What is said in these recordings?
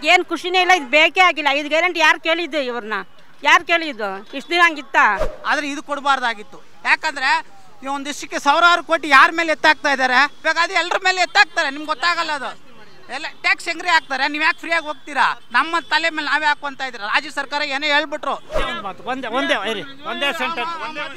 ಏನು ಖುಷಿನೇ ಇಲ್ಲ ಇದು ಬೇಕೇ ಆಗಿಲ್ಲ ಐದು ಗ್ಯಾರಂಟಿ ಯಾರು ಕೇಳಿದ್ದು ಇವ್ರನ್ನ ಯಾರು ಕೇಳಿದ್ದು ಇಷ್ಟು ದಿನ ಹಂಗಿತ್ತಾ ಆದರೆ ಇದು ಕೊಡಬಾರ್ದಾಗಿತ್ತು ಯಾಕಂದ್ರೆ ಈ ಒಂದಿಷ್ಟಕ್ಕೆ ಸಾವಿರಾರು ಕೋಟಿ ಯಾರ ಮೇಲೆ ಎತ್ತಾಕ್ತಾ ಇದ್ದಾರೆ ಬೇಕಾದ್ರೆ ಎಲ್ಲರ ಮೇಲೆ ಎತ್ತಾಕ್ತಾರೆ ನಿಮ್ಗೆ ಗೊತ್ತಾಗಲ್ಲ ಅದು ಎಲ್ಲ ಟ್ಯಾಕ್ಸ್ ಹೆಂಗ್ರಿ ಹಾಕ್ತಾರೆ ನೀವು ಯಾಕೆ ಫ್ರೀಯಾಗಿ ಹೋಗ್ತೀರಾ ನಮ್ಮ ತಲೆ ಮೇಲೆ ನಾವೇ ಹಾಕೊಂತ ಇದ್ದೀರಾ ರಾಜ್ಯ ಸರ್ಕಾರ ಏನೋ ಹೇಳ್ಬಿಟ್ರು ಒಂದೇ ಒಂದೇ ಇರಿ ಒಂದೇ ಸೆಂಟೆನ್ಸ್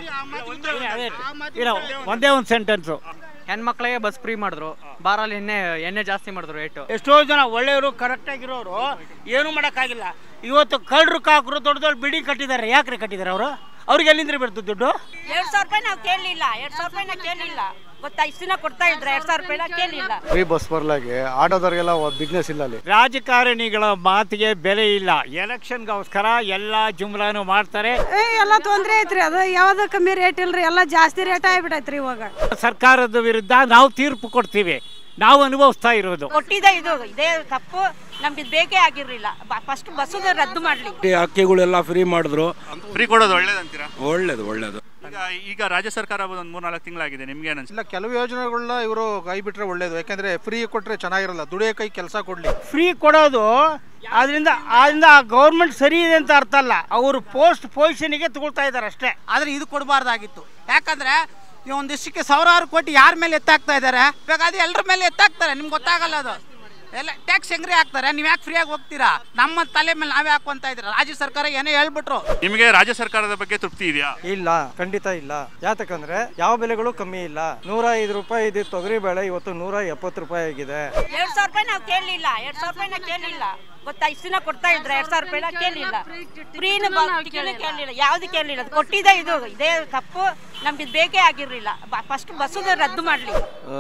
ಅದೇ ಇಲ್ಲ ಒಂದೇ ಒಂದು ಸೆಂಟೆನ್ಸು ಹೆಣ್ಮಕ್ಳಿಗೆ ಬಸ್ ಫ್ರೀ ಮಾಡಿದ್ರು ಬಾರಲ್ಲಿ ಎಣ್ಣೆ ಎಣ್ಣೆ ಜಾಸ್ತಿ ಮಾಡಿದ್ರು ರೇಟು ಎಷ್ಟೋ ಜನ ಒಳ್ಳೆಯವರು ಕರೆಕ್ಟಾಗಿರೋರು ಏನೂ ಮಾಡೋಕ್ಕಾಗಿಲ್ಲ ಇವತ್ತು ಕಳ್ಳರು ಕಾಕರು ದೊಡ್ಡ ದೊಡ್ಡ ಬಿಲ್ಡಿಂಗ್ ಕಟ್ಟಿದ್ದಾರೆ ಯಾಕ್ರಿ ಕಟ್ಟಿದ್ದಾರೆ ಅವರು ಅವ್ರಿಗೆ ಎಲ್ಲಿಂದ ಬರ್ತದೆ ದುಡ್ಡು ಎರಡು ಸಾವಿರ ರೂಪಾಯಿ ನಾವು ಕೇಳಲಿಲ್ಲ ಎರಡು ಸಾವಿರ ರೂಪಾಯಿ ನಾವು ಕೇಳಲಿಲ್ಲ ಗೊತ್ತಾ ಇಷ್ಟು ದಿನ ಕೊಡ್ತಾ ಇದ್ರೆ ಎರಡು ಸಾವಿರ ರೂಪಾಯಿ ಕೇಳಲಿಲ್ಲ ಫ್ರೀ ಬಸ್ ಬರ್ಲಾಗಿ ಆಟೋದವ್ರಿಗೆಲ್ಲ ಬಿಸ್ನೆಸ್ ಇಲ್ಲ ಅಲ್ಲಿ ರಾಜಕಾರಣಿಗಳ ಮಾತಿಗೆ ಬೆಲೆ ಇಲ್ಲ ಎಲೆಕ್ಷನ್ಗೋಸ್ಕರ ಎಲ್ಲ ಜುಮ್ಲಾನು ಮಾಡ್ತಾರೆ ಏ ಎಲ್ಲ ತೊಂದರೆ ಐತ್ರಿ ಅದು ಯಾವ್ದು ಕಮ್ಮಿ ರೇಟ್ ಇಲ್ರಿ ಎಲ್ಲ ಜಾಸ್ತಿ ರೇಟ್ ಆಗ್ಬಿಟ್ಟೈತ್ರಿ ಇವಾಗ ಸರ್ಕಾರದ ವಿರುದ್ಧ ನಾವು ತೀರ್ಪು ಕೊಡ್ತೀವಿ ನಾವು ಅನುಭವಿಸ್ತಾ ಇರೋದು ಕೊಟ್ಟಿದೆ ಇದು ಇದೇ ತಪ್ಪು ನಮ್ಗೆ ಇದು ಬೇಕೇ ಆಗಿರಲಿಲ್ಲ ಫಸ್ಟ್ ಬಸ್ಸು ರದ್ದು ಮಾಡಲಿ ಅಕ್ಕಿಗಳೆಲ್ಲ ಫ್ರೀ ಮಾಡಿದ್ರು ಫ್ರೀ ಕೊಡೋದು ಒಳ್ಳೇದಂತೀರಾ ಒಳ್ಳೇದು ಒಳ್ಳೇದು ಈಗ ಈಗ ರಾಜ್ಯ ಸರ್ಕಾರ ಒಂದು ಮೂರ್ನಾಲ್ಕು ತಿಂಗಳಾಗಿದೆ ನಿಮ್ಗೆ ಏನು ಇಲ್ಲ ಕೆಲವು ಯೋಜನೆಗಳನ್ನ ಇವರು ಕೈ ಬಿಟ್ರೆ ಒಳ್ಳೇದು ಯಾಕಂದ್ರೆ ಫ್ರೀ ಕೊಟ್ರೆ ಚೆನ್ನಾಗಿರಲ್ಲ ದುಡಿಯೋ ಕೈ ಕೆಲಸ ಕೊಡ್ಲಿ ಫ್ರೀ ಕೊಡೋದು ಅದರಿಂದ ಅದರಿಂದ ಗೌರ್ಮೆಂಟ್ ಸರಿ ಇದೆ ಅಂತ ಅರ್ಥ ಅಲ್ಲ ಅವರು ಪೋಸ್ಟ್ ಪೊಸಿಷನ್ಗೆ ತಗೊಳ್ತಾ ಇದ್ದಾರೆ ಅಷ್ಟೇ ಆದರೆ ಇದು ಕೊಡಬಾರ್ದಾಗಿತ್ತು ಯಾಕಂದ್ರೆ ಈ ಒಂದಿಷ್ಟಕ್ಕೆ ಸಾವಿರಾರು ಕೋಟಿ ಯಾರ ಮೇಲೆ ಎತ್ತಾಕ್ತಾ ಇದ್ದಾರೆ ಬೇಕಾದ್ರೆ ಎಲ್ಲರ ಮೇಲೆ ಎತ್ತಾಕ್ತಾರೆ ನಿಮ್ಗೆ ಗೊತ್ತಾಗಲ್ಲ ಅದು ಎಲ್ಲ ಟ್ಯಾಕ್ಸ್ ಹೆಂಗ್ರಿ ಹಾಕ್ತಾರೆ ನೀವು ಯಾಕೆ ಫ್ರೀಯಾಗಿ ಹೋಗ್ತೀರಾ ನಮ್ಮ ತಲೆ ಮೇಲೆ ನಾವೇ ಹಾಕೊಂತ ಇದ್ದೀರಾ ರಾಜ್ಯ ಸರ್ಕಾರ ಏನೋ ಹೇಳ್ಬಿಟ್ರು ನಿಮಗೆ ರಾಜ್ಯ ಸರ್ಕಾರದ ಬಗ್ಗೆ ತೃಪ್ತಿ ಇದೆಯಾ ಇಲ್ಲ ಖಂಡಿತ ಇಲ್ಲ ಯಾತಕ್ಕಂದ್ರೆ ಯಾವ ಬೆಲೆಗಳು ಕಮ್ಮಿ ಇಲ್ಲ ನೂರ ಐದು ರೂಪಾಯಿ ಇದ್ದಿದ್ದು ತೊಗರಿ ಬೇಳೆ ಇವತ್ತು ನೂರ ಎಪ್ಪತ್ತು ರೂಪಾಯಿ ಆಗಿದೆ ಎರಡು ಸಾವಿರ ರೂಪಾಯಿ ನಾವು ಕೇಳಲಿಲ್ಲ ಎರಡು ಸಾವಿರ ರೂಪಾಯಿ ನಾವು ಕೇಳಲಿಲ್ಲ ಗೊತ್ತಾ ಇಷ್ಟು ದಿನ ಕೊಡ್ತಾ ಇದ್ರೆ ಎರಡು ಸಾವಿರ ರೂಪಾಯಿ ಕೇಳಲಿಲ್ಲ ಫ್ರೀನು ಕೇಳಲಿಲ್ಲ ಯಾವ್ದು ಕೇಳಲಿಲ್ಲ ಅದು ಕೊಟ್ಟಿದೆ ಇದು ಇದೇ ತಪ್ಪು ನಮ್ಗೆ ಇದು ಬೇಕೇ ಆಗಿರಲಿಲ್ಲ ಫಸ್ಟ್ ಬಸ್ಸು ರದ್ದು ಮಾಡಲಿ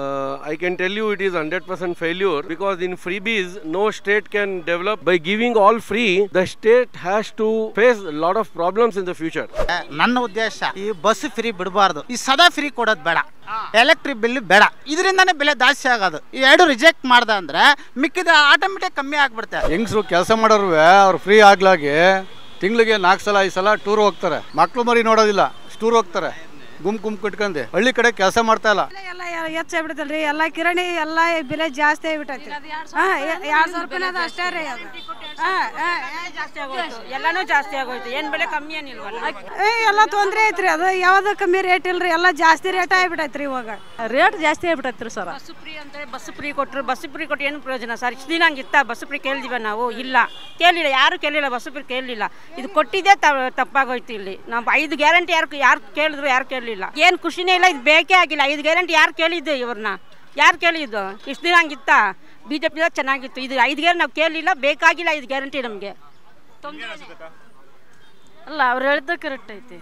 I can tell you it is 100% failure because in freebies, no state can develop. By giving all free, the state has to face a lot of problems in the future. ನನ್ನ ಉದ್ದೇಶ ಈ bus free ಬಿಡಬಾರ್ದು ಈ ಸದಾ free ಕೊಡೋದು ಬೇಡ electric bill ಬೇಡ ಇದರಿಂದಾನೇ ಬೆಲೆ ಜಾಸ್ತಿ ಆಗೋದು ಈ ಎರಡು ರಿಜೆಕ್ಟ್ ಮಾಡ್ದ ಅಂದ್ರೆ ಮಿಕ್ಕಿದ ಆಟೋಮೆಟಿಕ್ ಕಮ್ಮಿ ಆಗ್ಬಿಡುತ್ತೆ ಹೆಂಗಸರು ಕೆಲಸ ಮಾಡೋರು ಅವ್ರು ಫ್ರೀ ಆಗ್ಲಾಗಿ ತಿಂಗಳಿಗೆ ನಾಲ್ಕು ಸಲ ಐದು ಸಲ ಟೂರ್ ಹೋಗ್ತಾರೆ ಮಕ್ಳು ಮರಿ ನೋಡೋದಿಲ್ಲ ಟೂರ್ ಹೋಗ್ತಾರೆ ಗುಂಪು ಗುಂಪು ಕಟ್ಕೊಂಡು ಹಳ್ಳಿ ಕಡೆ ಕೆಲಸ ಮಾಡ್ತಾ ಇಲ್ಲ ಎಲ್ಲ ಹೆಚ್ಚಾಗ್ಬಿಡ್ತಲ್ರಿ ಎಲ್ಲ ಕಿರಾಣಿ ಎಲ್ಲ ಬೆಲೆ ಜಾಸ್ತಿ ಆಗ್ಬಿಟ್ಟೈತಿ ಹಾ ಎರಡು ಸಾವಿರ ರೂಪಾಯಿ ಅದು ಅಷ್ಟೇ ರೀ ಅದು ಹಾ ಹಾ ಜಾಸ್ತಿ ಆಗೋಯ್ತು ಎಲ್ಲಾನು ಜಾಸ್ತಿ ಆಗೋಯ್ತು ಏನು ಬೆಲೆ ಕಮ್ಮಿ ಏನಿಲ್ವಲ್ಲ ಏ ಎಲ್ಲ ತೊಂದರೆ ಐತ್ರಿ ಅದು ಯಾವ್ದು ಕಮ್ಮಿ ರೇಟ್ ಇಲ್ರಿ ಎಲ್ಲ ಜಾಸ್ತಿ ರೇಟ್ ಆಗ್ಬಿಟ್ಟೈತ್ರಿ ಇವಾಗ ರೇಟ್ ಜಾಸ್ತಿ ಆಗ್ಬಿಟ್ಟೈತ್ರಿ ಸರ್ ಬಸ್ ಫ್ರೀ ಅಂತ ಬಸ್ ಫ್ರೀ ಕೊಟ್ಟರು ಬಸ್ ಫ್ರೀ ಕೊಟ್ಟು ಏನು ಪ್ರಯೋಜನ ಸರ್ ಇಷ್ಟು ದಿನ ಹಂಗಿತ್ತ ಬಸ್ ಫ್ರೀ ಕೇಳಿದಿವ ನಾವು ಇಲ್ಲ ಕೇಳಲಿಲ್ಲ ಯಾರು ಕೇಳಲಿಲ್ಲ ಬಸ್ ಫ್ರೀ ಕೇಳಲಿಲ್ಲ ಇದು ಕೊಟ್ಟಿದ್ದೇ ತ- ತಪ್ಪಾಗೋಯ್ತು ಇಲ್ಲಿ ನಾವು ಐದು ಗ್ಯಾರಂಟಿ ಯಾರು ಯಾರು ಕೇಳಿದ್ರು ಯಾರು ಕೇಳಲಿಲ್ಲ ಏನು ಖುಷಿನೇ ಇಲ್ಲ ಇದು ಬೇಕೇ ಆಗಿಲ್ಲ ಐದು ಗ್ಯಾರಂಟಿ ಯಾರು ಕೇಳಿದ್ದು ಇವ್ರನ್ನ ಯಾರು ಕೇಳಿದ್ದು ಇಷ್ಟು ದಿನ ಹಂಗಿತ್ತ ಬಿ ಜೆ ಪಿದಾಗ ಚೆನ್ನಾಗಿತ್ತು ಇದು ಐದು ಗ್ಯಾರಂಟಿ ನಾವು ಕೇಳಲಿಲ್ಲ ಬೇಕಾಗಿಲ್ಲ ಐದು ಗ್ಯಾರಂಟಿ ನಮಗೆ ಅಲ್ಲ ಅವ್ರು ಹೇಳಿದ ಕರೆಕ್ಟ್ ಐತಿ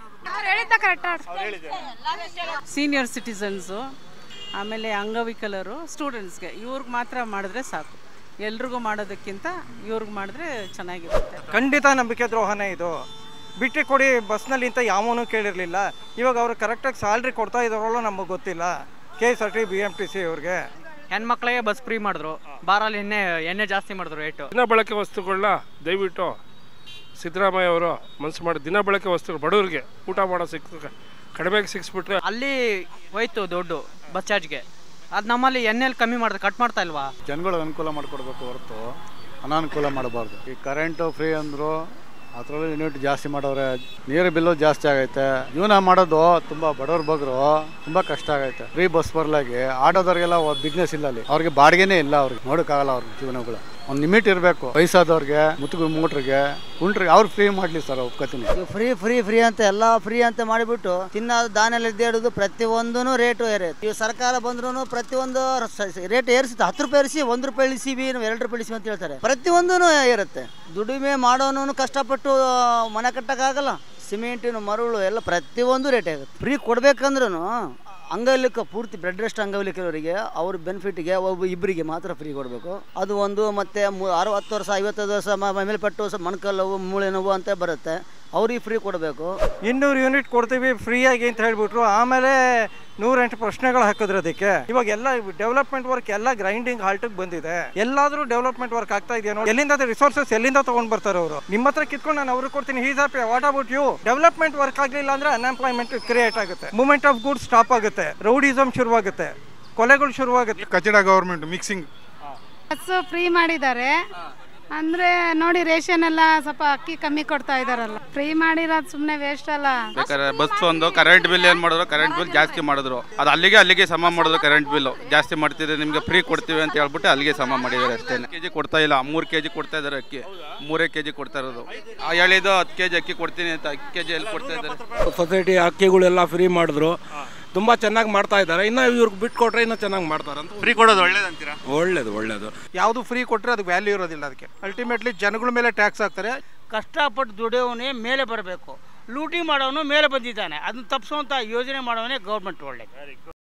ಸೀನಿಯರ್ ಸಿಟಿಸನ್ಸು ಆಮೇಲೆ ಅಂಗವಿಕಲರು ಸ್ಟೂಡೆಂಟ್ಸ್ಗೆ ಇವ್ರಿಗೆ ಮಾತ್ರ ಮಾಡಿದ್ರೆ ಸಾಕು ಎಲ್ರಿಗೂ ಮಾಡೋದಕ್ಕಿಂತ ಇವ್ರಿಗೆ ಮಾಡಿದ್ರೆ ಚೆನ್ನಾಗಿರುತ್ತೆ ಖಂಡಿತ ನಂಬಿಕೆ ದ್ರೋಹನೇ ಇದು ಬಿಟ್ಟು ಕೊಡಿ ಬಸ್ನಲ್ಲಿ ಅಂತ ಯಾವನೂ ಕೇಳಿರಲಿಲ್ಲ ಇವಾಗ ಅವರು ಕರೆಕ್ಟಾಗಿ ಸ್ಯಾಲ್ರಿ ಕೊಡ್ತಾ ಇದ್ದಾರಲ್ಲ ನಮಗೆ ಗೊತ್ತಿಲ್ಲ K S R T B M T C ಅವ್ರಿಗೆ ಹೆಣ್ಮಕ್ಳಿಗೆ ಬಸ್ ಫ್ರೀ ಮಾಡಿದ್ರು ಬಾರಲ್ಲಿ ಎಣ್ಣೆ ಎಣ್ಣೆ ಜಾಸ್ತಿ ಮಾಡಿದ್ರು ರೇಟು ದಿನ ಬಳಕೆ ವಸ್ತುಗಳನ್ನ ದಯವಿಟ್ಟು ಸಿದ್ದರಾಮಯ್ಯ ಅವರು ಮನಸ್ಸು ಮಾಡಿ ದಿನ ಬಳಕೆ ವಸ್ತುಗಳು ಬಡವರಿಗೆ ಊಟ ಮಾಡೋ ಸಿಕ್ ಕಡಿಮೆಗೆ ಸಿಕ್ಸ್ಬಿಟ್ರೆ ಅಲ್ಲಿ ಹೋಯ್ತು ದುಡ್ಡು ಬಸ್ ಚಾರ್ಜ್ಗೆ ಅದು ನಮ್ಮಲ್ಲಿ ಎಣ್ಣೆಲಿ ಕಮ್ಮಿ ಮಾಡಿದ್ರೆ ಕಟ್ ಮಾಡ್ತಾ ಇಲ್ವಾ ಜನಗಳಿಗೆ ಅನುಕೂಲ ಮಾಡಿಕೊಡ್ಬೇಕು ಹೊರತು ಅನಾನುಕೂಲ ಮಾಡಬಾರ್ದು ಈ ಕರೆಂಟು ಫ್ರೀ ಅಂದರು ಅದರಲ್ಲೂ ಯೂನಿಟ್ ಜಾಸ್ತಿ ಮಾಡವ್ರೆ ನೀರು ಬಿಲ್ಲು ಜಾಸ್ತಿ ಆಗೈತೆ ಜೀವನ ಮಾಡೋದು ತುಂಬ ಬಡವ್ರ ಬಗ್ರು ತುಂಬ ಕಷ್ಟ ಆಗೈತೆ ಫ್ರೀ ಬಸ್ ಬರ್ಲಾಗಿ ಆಟೋದವ್ರಿಗೆಲ್ಲ ಬಿಸ್ನೆಸ್ ಇಲ್ಲ ಅಲ್ಲಿ ಅವ್ರಿಗೆ ಬಾಡಿಗೆನೇ ಇಲ್ಲ ಅವ್ರಿಗೆ ನೋಡೋಕ್ಕಾಗಲ್ಲ ಅವ್ರ ಜೀವನಗಳು ಒಂದು ಲಿಮಿಟ್ ಇರಬೇಕು ವಯಸ್ಸಾದವ್ರಿಗೆ ಮುತ್ತುಗ ಮೂಟ್ರಿಗೆ ಕುಂಟ್ರಿಗೆ ಅವ್ರು ಫ್ರೀ ಮಾಡಲಿ ಸರ್ ಒಪ್ಕೋತೀನಿ ಫ್ರೀ ಫ್ರೀ ಫ್ರೀ ಅಂತ ಎಲ್ಲ ಫ್ರೀ ಅಂತ ಮಾಡಿಬಿಟ್ಟು ತಿನ್ನೋದು ದಾನೆಲ್ಲ ಇದ್ದೇಳುದು ಪ್ರತಿಯೊಂದೂ ರೇಟು ಏರುತ್ತೆ ಈ ಸರ್ಕಾರ ಬಂದ್ರು ಪ್ರತಿಯೊಂದು ರೇಟ್ ಏರಿಸುತ್ತೆ ಹತ್ತು ರೂಪಾಯಿ ಏರಿಸಿ ಒಂದು ರೂಪಾಯಿ ಇಳಿಸಿವಿ ನಾವು ಎರಡು ರೂಪಾಯಿ ಇಳಿಸಿ ಅಂತ ಹೇಳ್ತಾರೆ ಪ್ರತಿಯೊಂದೂ ಇರುತ್ತೆ ದುಡಿಮೆ ಮಾಡೋನು ಕಷ್ಟಪಟ್ಟು ಮನೆ ಕಟ್ಟಕ್ಕಾಗಲ್ಲ ಸಿಮೆಂಟಿನ ಮರಳು ಎಲ್ಲ ಪ್ರತಿಯೊಂದು ರೇಟ್ ಆಗುತ್ತೆ ಫ್ರೀ ಕೊಡ್ಬೇಕಂದ್ರೂ ಅಂಗವಿಕ ಪೂರ್ತಿ ಬ್ಲಡ್ ರೆಸ್ಟ್ ಅಂಗವಿಕಲವರಿಗೆ ಅವ್ರ ಬೆನಿಫಿಟ್ಗೆ ಒಬ್ಬ ಇಬ್ಬರಿಗೆ ಮಾತ್ರ ಫ್ರೀ ಕೊಡಬೇಕು ಅದು ಒಂದು ಮತ್ತೆ ಮು- ಅರವತ್ತು ವರ್ಷ ಐವತ್ತೈದು ವರ್ಷ ಮ- ಮೇಲ್ಪಟ್ಟು ಸ- ಮೊಣಕಾಲು ನೋವು ಮೂಳೆ ನೋವು ಅಂತ ಬರುತ್ತೆ ಅವ್ರಿಗೆ ಫ್ರೀ ಕೊಡಬೇಕು ಇನ್ನೂರು ಯೂನಿಟ್ ಕೊಡ್ತೀವಿ ಫ್ರೀಯಾಗಿ ಅಂತ ಹೇಳ್ಬಿಟ್ರು ಆಮೇಲೆ ನೂರೆಂಟು ಪ್ರಶ್ನೆಗಳು ಹಾಕಿದ್ರು ಅದಕ್ಕೆ ಇವಾಗ ಎಲ್ಲ ಡೆವಲಪ್ಮೆಂಟ್ ವರ್ಕ್ ಎಲ್ಲ ಗ್ರೈಂಡಿಂಗ್ ಹಾಲ್ಟಿಗೆ ಬಂದಿದೆ ಎಲ್ಲಾದ್ರೂ ಡೆವಲಪ್ಮೆಂಟ್ ವರ್ಕ್ ಆಗ್ತಾ ಇದೆಯೋ ಎಲ್ಲಿಂದ ರಿಸೋರ್ಸಸ್ ಎಲ್ಲಿಂದ ತಗೊಂಡ್ ಬರ್ತಾರೆ ಅವರು ನಿಮ್ಮ ಹತ್ರ ಕಿತ್ಕೊಂಡು ನಾನು ಅವ್ರಿಗೆ ಕೊಡ್ತೀನಿ ಹೀಸ್ ಆಪ್ what about you development work ಆಗಲಿಲ್ಲ ಅಂದ್ರೆ ಅನ್ಎಂಪ್ಲಾಯ್ಮೆಂಟ್ ಕ್ರಿಯೇಟ್ ಆಗುತ್ತೆ ಮೂವ್ಮೆಂಟ್ ಆಫ್ ಗುಡ್ ಸ್ಟಾಪ್ ಆಗುತ್ತೆ ರೌಡಿಸಮ್ ಶುರುವಾಗುತ್ತೆ ಕೊಲೆಗಳು ಶುರುವಾಗುತ್ತೆ ಕಚಡ ಗೌರ್ಮೆಂಟ್ ಮಿಕ್ಸಿಂಗ್ ಬಸ್ ಫ್ರೀ ಮಾಡಿದ್ದಾರೆ ಅಂದ್ರೆ ನೋಡಿ ರೇಷನ್ ಎಲ್ಲ ಸ್ವಲ್ಪ ಅಕ್ಕಿ ಕಮ್ಮಿ ಕೊಡ್ತಾ ಇದಾರಲ್ಲ ಫ್ರೀ ಮಾಡಿರೋದು ಸುಮ್ಮನೆ ವೇಸ್ಟ್ ಅಲ್ಲ ಬೇಕಾದ್ರೆ ಬಸ್ ಒಂದು ಕರೆಂಟ್ ಬಿಲ್ ಏನು ಮಾಡಿದ್ರು ಕರೆಂಟ್ ಬಿಲ್ ಜಾಸ್ತಿ ಮಾಡಿದ್ರು ಅದು ಅಲ್ಲಿಗೆ ಅಲ್ಲಿಗೆ ಸಮ ಮಾಡಿದ್ರು ಕರೆಂಟ್ ಬಿಲ್ ಜಾಸ್ತಿ ಮಾಡ್ತಿದ್ರೆ ನಿಮಗೆ ಫ್ರೀ ಕೊಡ್ತೀವಿ ಅಂತ ಹೇಳ್ಬಿಟ್ಟು ಅಲ್ಲಿಗೆ ಸಮ ಮಾಡಿದ್ದಾರೆ ಅಷ್ಟೇ ಕೆ ಜಿ ಕೊಡ್ತಾ ಇಲ್ಲ ಮೂರು ಕೆ ಜಿ ಕೊಡ್ತಾ ಇದ್ದಾರೆ ಅಕ್ಕಿ ಮೂರೇ ಕೆ ಜಿ ಕೊಡ್ತಾ ಇರೋದು ಆ ಹೇಳಿದ್ದು ಹತ್ತು ಕೆ ಜಿ ಅಕ್ಕಿ ಕೊಡ್ತೀನಿ ಅಂತ ಹತ್ತು ಕೆ ಜಿ ಎಲ್ಲಿ ಕೊಡ್ತಾ ಇದ್ದಾರೆ ಸೊಸೈಟಿ ಅಕ್ಕಿಗಳೆಲ್ಲ ಫ್ರೀ ಮಾಡಿದ್ರು ತುಂಬ ಚೆನ್ನಾಗಿ ಮಾಡ್ತಾ ಇದ್ದಾರೆ ಇನ್ನು ಇವ್ರಿಗೆ ಬಿಟ್ಕೊಟ್ರೆ ಇನ್ನೂ ಚೆನ್ನಾಗಿ ಮಾಡ್ತಾರೆ ಅಂತ ಫ್ರೀ ಕೊಡೋದು ಒಳ್ಳೇದಂತೀರಾ ಒಳ್ಳೇದು ಒಳ್ಳೇದು ಯಾವುದು ಫ್ರೀ ಕೊಟ್ಟರೆ ಅದಕ್ಕೆ ವ್ಯಾಲ್ಯೂ ಇರೋದಿಲ್ಲ ಅದಕ್ಕೆ ಅಲ್ಟಿಮೇಟ್ಲಿ ಜನಗಳ ಮೇಲೆ ಟ್ಯಾಕ್ಸ್ ಹಾಕ್ತಾರೆ ಕಷ್ಟಪಟ್ಟು ದುಡಿಯೋವನೇ ಮೇಲೆ ಬರಬೇಕು ಲೂಟಿ ಮಾಡೋನು ಮೇಲೆ ಬಂದಿದ್ದಾನೆ ಅದನ್ನ ತಪ್ಪಿಸುವಂಥ ಯೋಜನೆ ಮಾಡೋವನೇ ಗೌರ್ಮೆಂಟ್ ಒಳ್ಳೇದು